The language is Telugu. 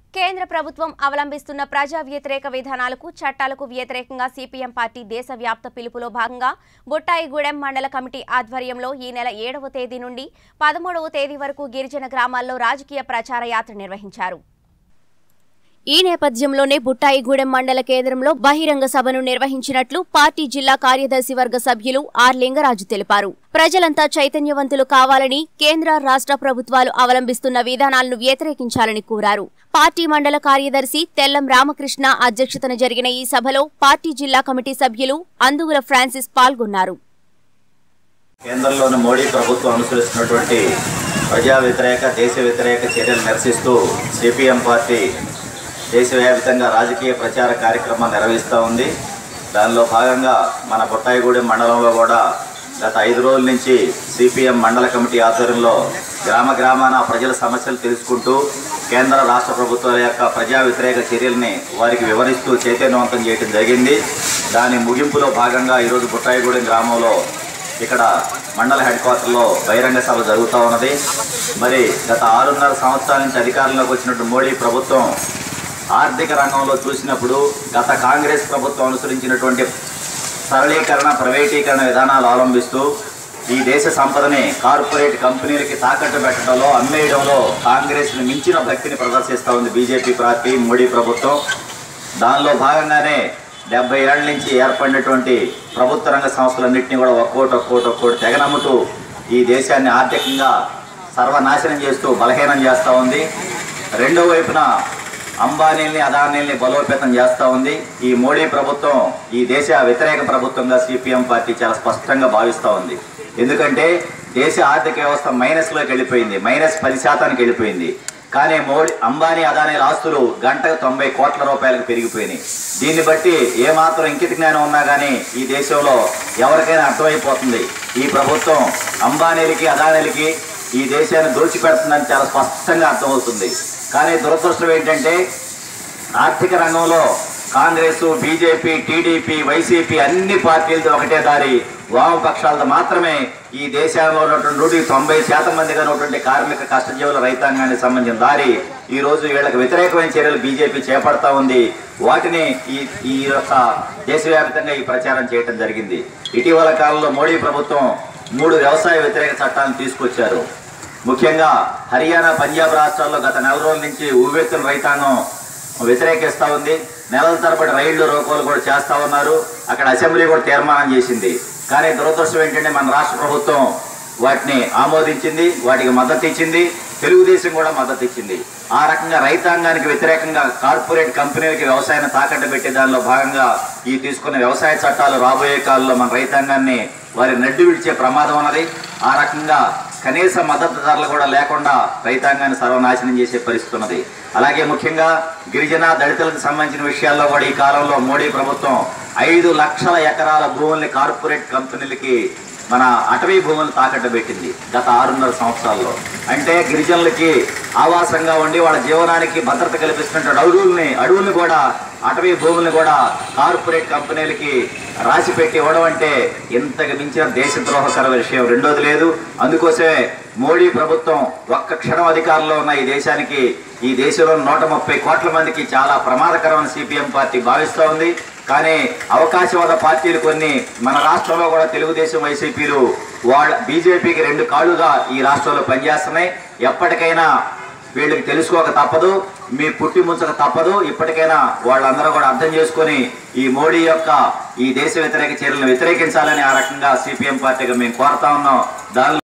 కేంద్ర ప్రభుత్వం అవలంబిస్తున్న ప్రజా వ్యతిరేక విధానాలకు చట్టాలకు వ్యతిరేకంగా సిపిఎం పార్టీ దేశవ్యాప్త పిలుపులో భాగంగా బుట్టాయిగూడెం మండల కమిటీ ఆధ్వర్యంలో ఈ నెల ఏడవ తేదీ నుండి పదమూడవ తేదీ వరకు గిరిజన గ్రామాల్లో రాజకీయ ప్రచార యాత్ర నిర్వహించారు ఈ నేపథ్యంలోనే బుట్టాయిగూడెం మండల కేంద్రంలో బహిరంగ సభను నిర్వహించినట్లు పార్టీ జిల్లా కార్యదర్శి వర్గ సభ్యులు ఆర్ లింగరాజు తెలిపారు ప్రజలంతా చైతన్యవంతులు కావాలని కేంద్ర రాష్ట్ర ప్రభుత్వాలు అవలంబిస్తున్న విధానాలను వ్యతిరేకించాలని కోరారు పార్టీ మండల కార్యదర్శి తెల్లం రామకృష్ణ అధ్యక్షతన జరిగిన ఈ సభలో పార్టీ జిల్లా కమిటీ సభ్యులు అందుగుల ఫ్రాన్సిస్ పాల్గొన్నారు కేంద్రంలోని మోడీ ప్రభుత్వం అనుసరిస్తున్నటువంటి ప్రజా వ్యతిరేక దేశ వ్యతిరేక చర్యలు నిరసిస్తూ సిపిఎం పార్టీ దేశవ్యాప్తంగా రాజకీయ ప్రచార కార్యక్రమాన్ని నిర్వహిస్తూ ఉంది దానిలో భాగంగా మన బుట్టాయిగూడెం మండలంలో కూడా గత ఐదు రోజుల నుంచి సిపిఎం మండల కమిటీ ఆధ్వర్యంలో గ్రామ గ్రామాన ప్రజల సమస్యలు తెలుసుకుంటూ కేంద్ర రాష్ట్ర ప్రభుత్వాల యొక్క ప్రజా వ్యతిరేక చర్యల్ని వారికి వివరిస్తూ చైతన్యవంతం చేయడం జరిగింది దాని ముగింపులో భాగంగా ఈరోజు బుట్టాయిగూడెం గ్రామంలో ఇక్కడ మండల హెడ్ క్వార్టర్లో బహిరంగ సభ జరుగుతూ ఉన్నది మరి గత ఆరున్నర సంవత్సరాల నుంచి అధికారంలోకి వచ్చినట్టు మోడీ ప్రభుత్వం ఆర్థిక రంగంలో చూసినప్పుడు గత కాంగ్రెస్ ప్రభుత్వం అనుసరించినటువంటి సరళీకరణ ప్రైవేటీకరణ విధానాలు అవలంబిస్తూ ఈ దేశ సంపదని కార్పొరేట్ కంపెనీలకి తాకట్టు పెట్టడంలో అమ్మేయడంలో కాంగ్రెస్ని మించిన భక్తిని ప్రదర్శిస్తూ ఉంది బీజేపీ పార్టీ మోడీ ప్రభుత్వం దానిలో భాగంగానే డెబ్బై ఏళ్ళ నుంచి ఏర్పడినటువంటి ప్రభుత్వ రంగ సంస్థలన్నింటినీ కూడా ఒక్కోటి ఒక్కోటి ఒక్కోటి తెగనమ్ముతూ ఈ దేశాన్ని ఆర్థికంగా సర్వనాశనం చేస్తూ బలహీనం చేస్తూ ఉంది రెండో వైపున అంబానీల్ని అదానీల్ని బలోపేతం చేస్తూ ఉంది ఈ మోడీ ప్రభుత్వం ఈ దేశ వ్యతిరేక ప్రభుత్వంగా సిపిఎం పార్టీ చాలా స్పష్టంగా భావిస్తూ ఉంది ఎందుకంటే దేశ ఆర్థిక వ్యవస్థ మైనస్లోకి వెళ్ళిపోయింది మైనస్ పది శాతానికి వెళ్ళిపోయింది కానీ మోడీ అంబానీ అదానీల ఆస్తులు గంటకు తొంభై కోట్ల రూపాయలకు పెరిగిపోయినాయి దీన్ని బట్టి ఏమాత్రం ఇంకిత జ్ఞానం ఉన్నా కానీ ఈ దేశంలో ఎవరికైనా అర్థమైపోతుంది ఈ ప్రభుత్వం అంబానీలకి అదానీలకి ఈ దేశాన్ని దోచిపెడుతుందని చాలా స్పష్టంగా అర్థమవుతుంది కానీ దురదృష్టం ఏంటంటే ఆర్థిక రంగంలో కాంగ్రెస్ బీజేపీ టీడీపీ వైసీపీ అన్ని పార్టీలతో ఒకటే దారి వామపక్షాలతో మాత్రమే ఈ దేశంలో ఉన్నటువంటి నూటికి తొంభై శాతం మందిగా ఉన్నటువంటి కార్మిక కష్టజీవుల రైతాంగానికి సంబంధించిన దారి ఈ రోజు వీళ్ళకి వ్యతిరేకమైన చర్యలు బీజేపీ చేపడతా ఉంది వాటిని ఈ ఈ యొక్క దేశవ్యాప్తంగా ఈ ప్రచారం చేయడం జరిగింది ఇటీవల కాలంలో మోడీ ప్రభుత్వం మూడు వ్యవసాయ వ్యతిరేక చట్టాలను తీసుకొచ్చారు ముఖ్యంగా హర్యానా పంజాబ్ రాష్ట్రాల్లో గత నెల రోజుల నుంచి ఉవ్వెత్తున రైతాంగం వ్యతిరేకిస్తూ ఉంది నెలల తరబడి రైళ్లు రోకోలు కూడా చేస్తూ ఉన్నారు అక్కడ అసెంబ్లీ కూడా తీర్మానం చేసింది కానీ దురదృష్టం ఏంటంటే మన రాష్ట్ర ప్రభుత్వం వాటిని ఆమోదించింది వాటికి మద్దతు ఇచ్చింది తెలుగుదేశం కూడా మద్దతు ఇచ్చింది ఆ రకంగా రైతాంగానికి వ్యతిరేకంగా కార్పొరేట్ కంపెనీలకి వ్యవసాయాన్ని తాకట్టు పెట్టే దానిలో భాగంగా ఈ తీసుకున్న వ్యవసాయ చట్టాలు రాబోయే కాలంలో మన రైతాంగాన్ని వారి నడ్డు విడిచే ప్రమాదం ఉన్నది ఆ రకంగా కనీస మద్దతు ధరలు కూడా లేకుండా రైతాంగాన్ని సర్వనాశనం చేసే పరిస్థితి ఉన్నది అలాగే ముఖ్యంగా గిరిజన దళితులకు సంబంధించిన విషయాల్లో కూడా ఈ కాలంలో మోడీ ప్రభుత్వం ఐదు లక్షల ఎకరాల భూముల్ని కార్పొరేట్ కంపెనీలకి మన అటవీ భూములను తాకట్టు పెట్టింది గత ఆరున్నర సంవత్సరాల్లో అంటే గిరిజనులకి ఆవాసంగా ఉండి వాళ్ళ జీవనానికి భద్రత కల్పిస్తున్నటువంటి అడవుల్ని అడవుల్ని కూడా అటవీ భూముల్ని కూడా కార్పొరేట్ కంపెనీలకి రాసి పెట్టి ఇవ్వడం అంటే ఇంతకు మించిన దేశద్రోహకర విషయం రెండోది లేదు అందుకోసమే మోడీ ప్రభుత్వం ఒక్క క్షణం అధికారంలో ఉన్న ఈ దేశానికి ఈ దేశంలో నూట ముప్పై కోట్ల మందికి చాలా ప్రమాదకరమైన సిపిఎం పార్టీ భావిస్తూ ఉంది కానీ అవకాశవాద పార్టీలు కొన్ని మన రాష్ట్రంలో కూడా తెలుగుదేశం వైసీపీలు వాళ్ళ బీజేపీకి రెండు కాళ్ళుగా ఈ రాష్ట్రంలో పనిచేస్తున్నాయి ఎప్పటికైనా వీళ్ళకి తెలుసుకోక తప్పదు మీ పుట్టి ముంచక తప్పదు ఇప్పటికైనా వాళ్ళందరూ కూడా అర్థం చేసుకొని ఈ మోడీ యొక్క ఈ దేశ వ్యతిరేక చర్యలను వ్యతిరేకించాలని ఆ రకంగా సిపిఎం పార్టీగా మేము కోరుతా ఉన్నాం దానిలో